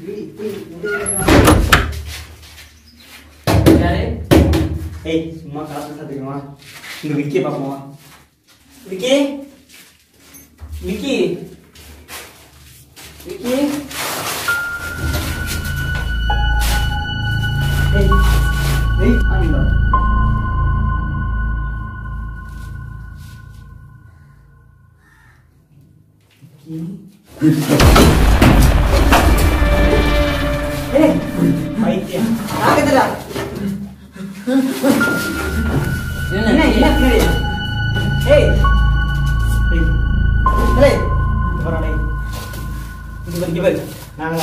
யாரு ஏய் சும்மா காசு சாத்துக்கமா இங்க விக்கி பாப்போமா விக்கி விக்கி விக்கி ஏய் ஏய் ஆனிடா ஏய் பைத்தியம் ஆகதடா என்ன என்ன பின்னாடி ஏய் ஏய் ஏய் வரடா டேய் இங்க பாரு, இங்க பாரு நாங்க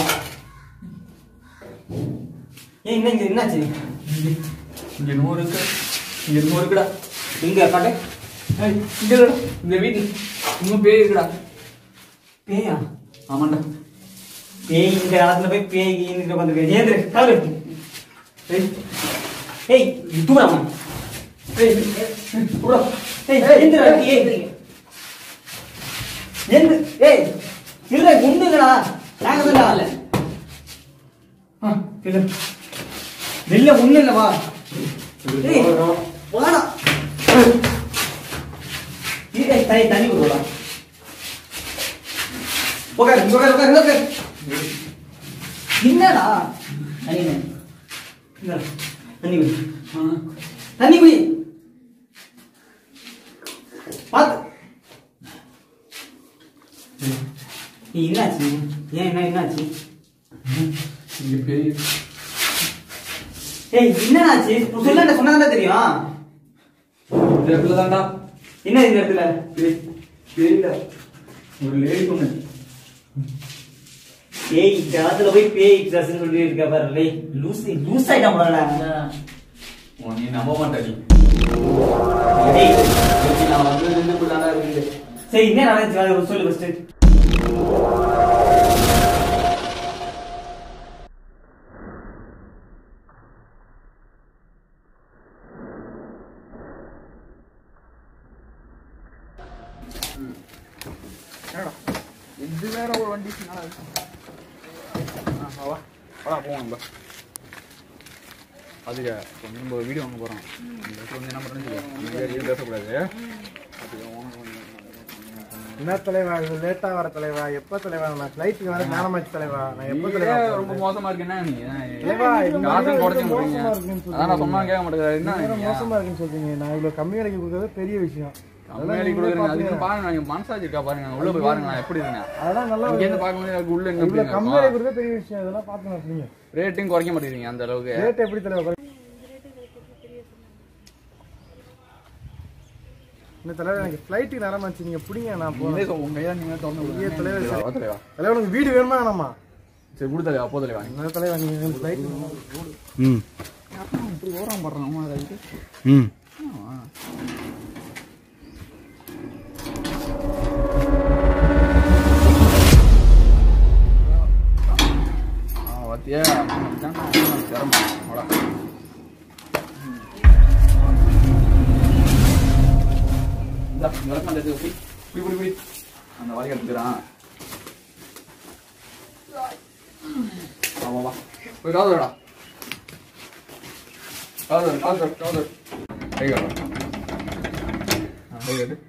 ஏய் என்ன இங்க என்னாச்சு இங்க நூறு இருக்கு இங்க நூறு இருக்குடா இங்க காட்டு ஏய், இங்க இல்லடா. இந்த வீட்டு இன்னும் பேய் இருக்குடா பேயா ஆமாண்டா பேய் இந்த காலத்துல போய் பேய் கீன்னு வந்துருக்கு ஏந்திரு காரு ஏய் ஏய் தூராமா ஏய் தூரா ஏய் எந்திரா ஏய் எந்திர ஏய் இல்ல குண்டுங்கடா நாங்க தான் ஆ இல்ல இல்ல ஒண்ணு இல்ல வா ஏய் வாடா ஏய் தண்ணி தண்ணி கொடுடா உட்காரு உட்காரு உட்காரு உட்காரு என்னடா தண்ணி என்ன? இந்தா, தண்ணி குடி தண்ணி குடி பாத்து ஏய், என்னாச்சு ஏன் என்ன என்னாச்சு இங்க பேய் ஏய் என்னடாச்சு சொல்ல சொன்னா தெரியும் இந்த இடத்துல தான்டா என்ன இந்த இடத்துல பேய் பேய்ல ஒரு லேடி பொண்ணு பேய் இந்த காலத்துல போய் பேய் ட்ரெஸ் சொல்லி இருக்க பாரு லே லூஸ் லூஸ் ஆயிட்டா போடா உன் நீ நம்ப மாட்டா நீ ஏய் நான் வந்து நின்று போலாடா இருக்குது சரி என்ன நடந்துச்சு அதை சொல்லு ஃபர்ஸ்ட் இது வேற ஒரு வண்டி என்னடா இது? ஆ, வா, வா வாடா போவோம் நம்ம அதுக்கு இப்போ வந்து நம்ம வீடியோ வாங்க போகிறோம் இந்த இடத்துல வந்து என்ன பண்ணுறது எதுவும் பேசக்கூடாது அதுக்கு உனக்கு வந்து என்ன தலைவா இது லேட்டா வர தலைவா எப்ப தலைவா நான் ஃபிளைட்டுக்கு வர நேரமாச்சு தலைவா நான் எப்ப தலைவா நீயே ரொம்ப மோசமா இருக்குன்னா நீ தலைவா, இது காசு மாதிரி குறைச்சு ரொம்ப முடிங்க மோசமா இருக்குன்னு அதான் நான் சொன்னா கேட்க மாட்டேங்கிறாரு என்ன வேற நீங்க? மோசமா இருக்குன்னு சொல்றீங்க நான் இவ்வளவு கம்மி விலைக்கு கொடுக்கறது பெரிய விஷயம் கம்மி விலைக்கு கொடுக்குறீங்க அதுக்கு பாருங்க நான் மனசாச்சு இருக்கா பாருங்க உள்ள போய் பாருங்க நான் எப்படி இருக்கேன் அதெல்லாம் நல்லா இங்க இருந்து பார்க்கும்போது எனக்கு உள்ள இவ்வளவு கம்மி என்ன விலைக்கு கொடுக்கறது பெரிய விஷயம் இதெல்லாம் பார்த்து நான் சொன்னீங்க ரேட்டையும் குறைக்க மாட்டேங்கிறீங்க அந்த அளவுக்கு ரேட் எப்படி தலைவா குறை- என்ன தலைவா எனக்கு ஃபிளைட்டுக்கு நேரமாச்சு நீங்க பிடிங்க நான் போறேன் நீங்களே சொ- உங்க கையால நீங்க திறந்து ஐயே, விடுங்க. தலைவர் தலைவா, வா தலைவா. தலைவா உனக்கு வீடு வேணுமா வேணாமா சரி கொடு தலைவா போ தலைவா என்ன தலைவா நீங்க ஃபிளைட் ம் இப்படி ஓரம் படுறான் அம்மா அதுக்கு ம் ஆ பாத்தியா இதான் சிரமம் வாடா. இந்தா, இந்த விளக்கு அந்த இது புடி. புடி, புடி, புடி. அந்த வாரி எடுத்துக்கிறான் வா வா வா போய் காது வரடா காது வர காது வர காது வர கை காட்டு ஆ, கை காட்டு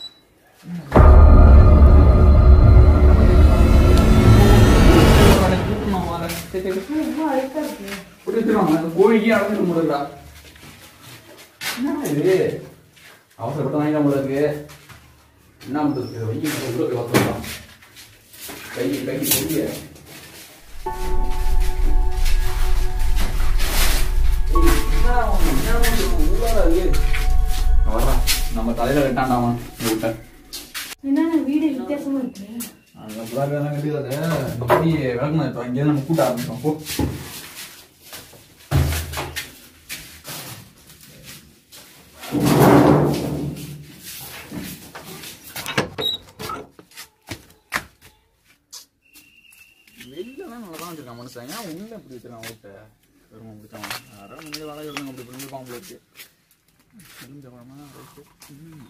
கோழிக்கு அடைஞ்சிட்டு முடியலடா என்ன இது அவசரப்பட்டு வாங்கிட முடியாது என்ன பண்றது வைக்க உள்ள போய் வசலாம் கை கை கைய நம்ம தலையில வெட்டாண்டாமா விட்ட என்னென்ன வீடு வித்தியாசமா இருக்கு அந்த புறாக்கு எல்லாம் கட்டிடாத இந்த மணி விளக்கணும் இப்போ இங்கே நம்ம கூட்ட ஆரம்பிச்சோம் போ வெளிலலாம் நல்லா தான் வச்சிருக்கான் மனுஷன் ஏன் உள்ள இப்படி வச்சிருக்கான் ஓட்ட பெருமை பிடிச்சான் யாராவது முன்னாடி வேலை எடுங்க அப்படி பண்ணிருப்பான் உங்களுக்கு தெரிஞ்ச பழமா ரைட்டு ம்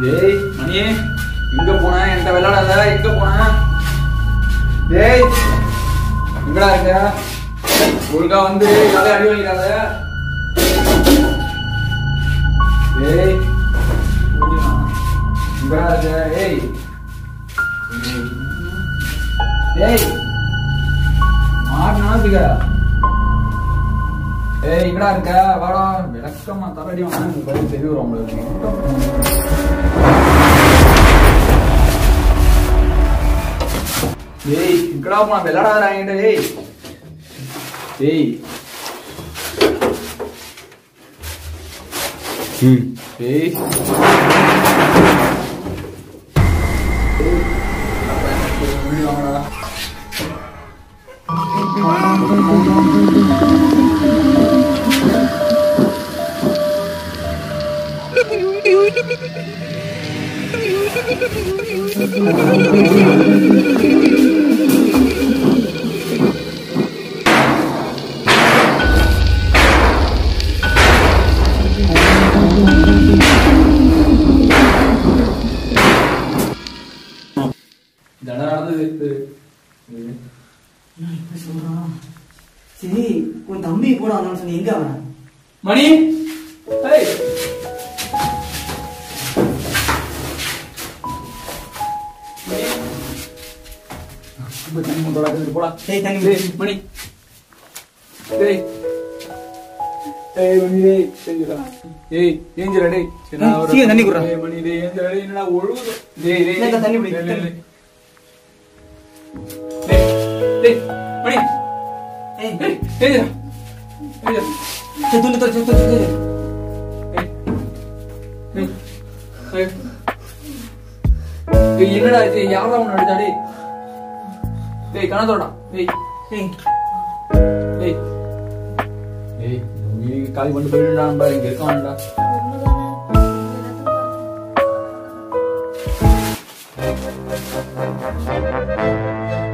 டேய் மணி எங்க போன என்கிட்ட விளையாடாத எங்க போன டேய் எங்கடா இருக்க ஒழுங்கா வந்து யாரையும் அடி வாங்கிடாத டேய் ஓடினா. எங்கடா இருக்க ஏய் டேய் மாட்டினா வச்சுக்க ஏய் எங்கடா இருக்க வாடா விளக்கமா தரடி வாங்க பதில் தெரிய வரும் உங்களுக்கு டேய் இங்கடா போனா விளையாடாதடா என்கிட்ட டேய் டேய் ம் டேய் டேய், வாங்கடா இதெல்லாம் நடந்தது இது. என்ன சொல்றான் சரி உன் தம்பி கூட வந்தான்னு சொன்னி எங்க அவன் மணி ஏய் மணி. ரொம்ப தண்ணி கொண்டு வராது, போடா டேய் தண்ணி டேய், மணி டேய் ஏய் மணி டேய் செஞ்சுடா ஏய் ஏஞ்சிரா டேய் சரி, நான் ஒரு- சீக்கிரம் தண்ணி குடுறா. டேய், மணி டேய் ஏஞ்சிரா டேய் என்னடா ஒழுகுது டேய் டேய் இந்தா, தண்ணி குடி, டேய், டேய், தண்ணி. டேய் டேய் மணி ஏய் டேய் ஏஞ்சிரா ஏஞ்சிரா சரி, துண்டு துண்டு துண்டு துண்டு ஏய். ஏய். ஏய். ஏய், என்னடா இது யாரா உன்னை அடிச்சா டேய் டேய் கணத்தோடா டேய் ஏய் டேய் ஏய் நீ காலி பண்ணி போயிடுடா நண்பா இங்க இருக்கான்டா உண்மைதானே எல்லாத்துக்கும்